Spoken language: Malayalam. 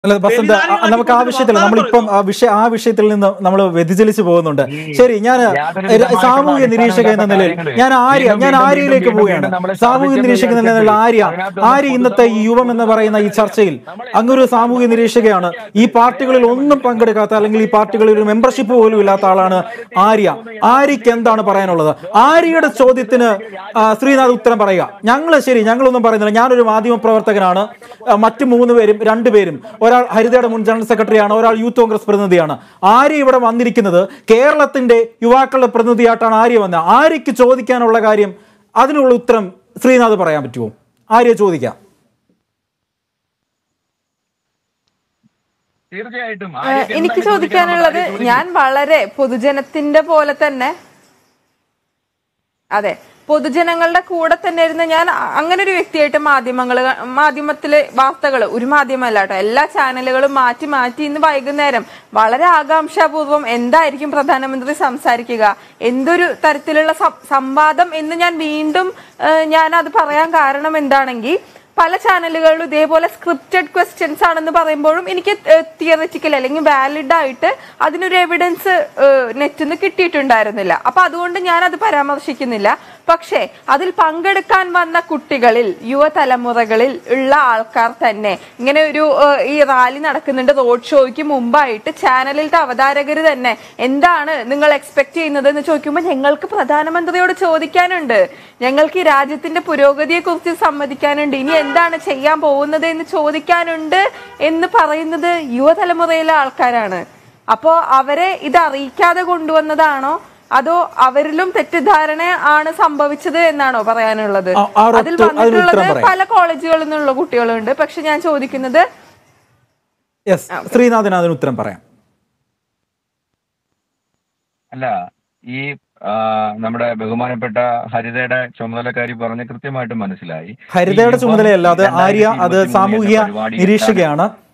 അല്ല ബസന്ത് ആ, നമുക്ക് ആ വിഷയത്തിൽ നമ്മളിപ്പം ആ വിഷയ ആ വിഷയത്തിൽ നിന്ന് നമ്മൾ വ്യതിചലിച്ചു പോകുന്നുണ്ട് ശരി ഞാൻ യാതൊരുവിധമായിട്ടുള്ള സാമൂഹിക നിരീക്ഷക എന്ന നിലയിൽ കാര്യങ്ങള് ഞാൻ ആര്യ വീണ്ടും ഞാൻ വീണ്ടും ആര്യയിലേക്ക് വീണ്ടും പോവുകയാണ് വീണ്ടും നമ്മളെ സാമൂഹിക സ്ഥാപിക്കുന്ന നിരീക്ഷകൻ എന്ന നിലയിൽ ആര്യ അതിനകത്ത് ആര്യ ഇന്നത്തെ ഈ യുവം എന്ന് പറയുന്ന ഈ ചർച്ചയിൽ അങ്ങൊരു സാമൂഹിക നിരീക്ഷകയാണ് ഈ പാർട്ടികളിൽ ഒന്നും പങ്കെടുക്കാത്ത അല്ലെങ്കിൽ ഈ പാർട്ടികളിൽ ഒരു മെമ്പർഷിപ്പ് പോലും ഇല്ലാത്ത ആളാണ് ആര്യ ആര്യക്ക് എന്താണ് പറയാനുള്ളത് ആര്യയുടെ ചോദ്യത്തിന് ആ, ശ്രീനാഥ് ഉത്തരം പറയുക ഞങ്ങൾ ശരി ഞങ്ങളൊന്നും പറയുന്നില്ല ഞാനൊരു മാധ്യമ പ്രവർത്തകനാണ് ആ, മറ്റു മൂന്ന് പേരും രണ്ടുപേരും ഒരാൾ ഹരിതയുടെ മുൻ ജനറൽ സെക്രട്ടറിയാണ് ഒരാൾ യൂത്ത് കോൺഗ്രസ് പ്രതിനിധിയാണ് ആര്യ ഇവിടെ വന്നിരിക്കുന്നത് കേരളത്തിന്റെ യുവാക്കളുടെ പ്രതിനിധിയായിട്ടാണ് ആര്യ വന്നത് ആര്യക്ക് ചോദിക്കാനുള്ള കാര്യം അതിനുള്ള ഉത്തരം ശ്രീനാഥ് പറയാൻ പറ്റുമോ ആര്യ ചോദിക്കാം തീർച്ചയായിട്ടും ഏഹ് ആര്യക്ക് എനിക്ക് എന്താണ് ചോദിക്കാനുള്ളത് ചോദിക്കാനുള്ളത് ഞാൻ വളരെ പൊതുജനത്തിന്റെ പോലെ തന്നെ അതെ പൊതുജനങ്ങളുടെ കൂടെ തന്നെ ഇരുന്ന് ഞാൻ അ- അങ്ങനെ ഒരു വ്യക്തിയായിട്ട് മാധ്യമങ്ങൾ മാധ്യമത്തിലെ വാർത്തകൾ ഒരു മാധ്യമല്ല കേട്ടോ എല്ലാ ചാനലുകളും മാറ്റി മാറ്റി ഇന്ന് വൈകുന്നേരം വളരെ ആകാംക്ഷാപൂർവ്വം എന്തായിരിക്കും പ്രധാനമന്ത്രി സംസാരിക്കുക എന്തൊരു തരത്തിലുള്ള സം- സംവാദം എന്ന് ഞാൻ വീണ്ടും ഏഹ്, ഞാൻ അത് പറയാൻ കാരണം എന്താണെങ്കിൽ പല ചാനലുകളിലും ഇതേപോലെ സ്ക്രിപ്റ്റഡ് ക്വസ്റ്റ്യൻസ് ആണെന്ന് പറയുമ്പോഴും എനിക്ക് തിയററ്റിക്കൽ അല്ലെങ്കിൽ വാലിഡ് ആയിട്ട് അതിനൊരു എവിഡൻസ് നെറ്റിൽ നിന്ന് കിട്ടിയിട്ടുണ്ടായിരുന്നില്ല അപ്പൊ അതുകൊണ്ട് ഞാൻ അത് പരാമർശിക്കുന്നില്ല പക്ഷേ അതിൽ പങ്കെടുക്കാൻ വന്ന കുട്ടികളിൽ യുവതലമുറകളിൽ ഉള്ള ആൾക്കാർ തന്നെ ഇങ്ങനെ ഒരു ഏഹ്, ഈ റാലി നടക്കുന്നുണ്ട് റോഡ് ഷോയ്ക്ക് മുമ്പായിട്ട് ചാനലിലത്തെ അവതാരകർ തന്നെ എന്താണ് നിങ്ങൾ എക്സ്പെക്ട് ചെയ്യുന്നത് എന്ന് ചോദിക്കുമ്പോൾ ഞങ്ങൾക്ക് പ്രധാനമന്ത്രിയോട് ചോദിക്കാനുണ്ട് ഞങ്ങൾക്ക് ഈ രാജ്യത്തിന്റെ പുരോഗതിയെ കുറിച്ച് സമ്മതിക്കാനുണ്ട് ഇനി എന്താണ് ചെയ്യാൻ പോകുന്നത് എന്ന് ചോദിക്കാനുണ്ട് എന്ന് പറയുന്നത് യുവതലമുറയിലെ ആൾക്കാരാണ് അപ്പോ അവരെ ഇത് അറിയിക്കാതെ കൊണ്ടുവന്നതാണോ അതോ അവരിലും തെറ്റിദ്ധാരണ ആണ് സംഭവിച്ചത് എന്നാണോ പറയാനുള്ളത് ആ, ആ ഒരു അതിൽ ഉത്ത- അതിന് ഉത്തരം വന്നിട്ടുള്ളത് പറയാം. പല കോളേജുകളിൽ നിന്നുള്ള കുട്ടികളുണ്ട് പക്ഷെ ഞാൻ ചോദിക്കുന്നത് യെസ് ശ്രീനാഥിന് അതിന് ഉത്തരം പറയാം അല്ല ഈ ആ, നമ്മുടെ ബഹുമാനപ്പെട്ട ഹരിതയുടെ ചുമതലക്കാരി പറഞ്ഞ് കൃത്യമായിട്ട് മനസ്സിലായി ഹരിതയുടെ ഈ യുവം ചുമതലയല്ല അത് ആര്യ അത് 2023 സാമൂഹിക എന്ന പരിപാടി നിരീക്ഷകയാണ്